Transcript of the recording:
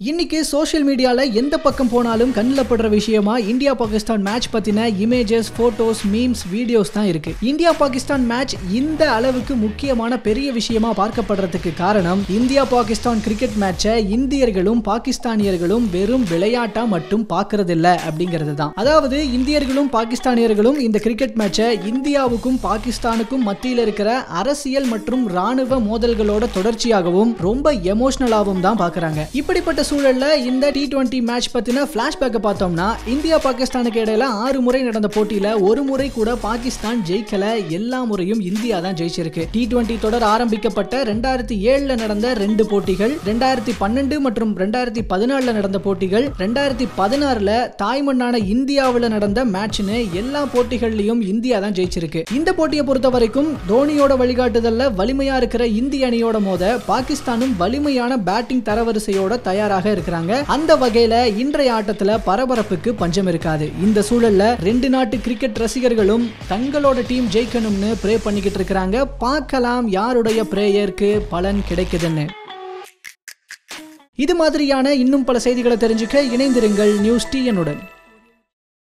இன்னைக்கு சோஷியல் மீடியால எந்த பக்கம் போனாலும் கண்ணில் படுற விஷயமா இந்தியா பாகிஸ்தான் மேட்ச் பத்தின இமேஜஸ் போட்டோஸ் மீம்ஸ் வீடியோஸ் தான் இருக்கு இந்தியா பாகிஸ்தான் மேட்ச் இந்த அளவுக்கு முக்கியமான பெரிய விஷயமா பார்க்கப்படுறதுக்கு காரணம் இந்தியா பாகிஸ்தான் கிரிக்கெட் மேட்சை இந்தியர்களும் பாகிஸ்தானியர்களும் வெறும் விளையாட்டா மட்டும் பார்க்கறது இல்ல அப்படிங்கிறது தான் அதாவது இந்தியர்களும் பாகிஸ்தானியர்களும் இந்த கிரிக்கெட் மேட்சை இந்தியாவுக்கும் பாகிஸ்தானுக்கும் மத்தியில் இருக்கிற அரசியல் மற்றும் ராணுவ மோதல்களோட தொடர்ச்சியாகவும் ரொம்ப எமோஷனலாகவும் தான் பார்க்கறாங்க இப்படிப்பட்ட சூழல்ல இந்த டி டுவெண்ட்டி மேட்ச் பத்தின பிளாஷ்பேக்கை பார்த்தோம்னா இந்தியா பாகிஸ்தானுக்கு இடையில ஆறு முறை நடந்த போட்டியில ஒரு முறை கூட பாகிஸ்தான் ஜெயிக்கல எல்லா முறையும் இந்தியா தான் ஜெயிச்சிருக்கு டி டுவெண்ட்டி தொடர் ஆரம்பிக்கப்பட்ட ரெண்டாயிரத்தி ஏழுல நடந்த ரெண்டு போட்டிகள் ரெண்டாயிரத்தி பன்னெண்டு மற்றும் ரெண்டாயிரத்தி பதினாலுல நடந்த போட்டிகள் ரெண்டாயிரத்தி பதினாறுல தாய்மண்ணான இந்தியாவில் நடந்த மேட்ச்னு எல்லா போட்டிகள்லயும் இந்தியா தான் ஜெயிச்சிருக்கு இந்த போட்டியை பொறுத்த வரைக்கும் தோனியோட வழிகாட்டுதல்ல வலிமையா இருக்கிற இந்திய அணியோட மோத பாகிஸ்தானும் வலிமையான பேட்டிங் தரவரிசையோட தயாராக இருக்கிறாங்க அந்த வகையில இன்றைய ஆட்டத்துல பரபரப்புக்கு பஞ்சம் இருக்காது இந்த சூழல்ல ரெண்டு நாட்டு கிரிக்கெட் ரசிகர்களும் தங்களோட டீம் ஜெயிக்கணும்னு ப்ரே பண்ணிக்கிட்டு இருக்கிறாங்க பார்க்கலாம் யாருடைய பிரேயருக்கு பலன் கிடைக்குதுன்னு இது மாதிரியான இன்னும் பல செய்திகளை தெரிஞ்சுக்க இணைந்திருங்கள் நியூஸ் டிஎனுடன்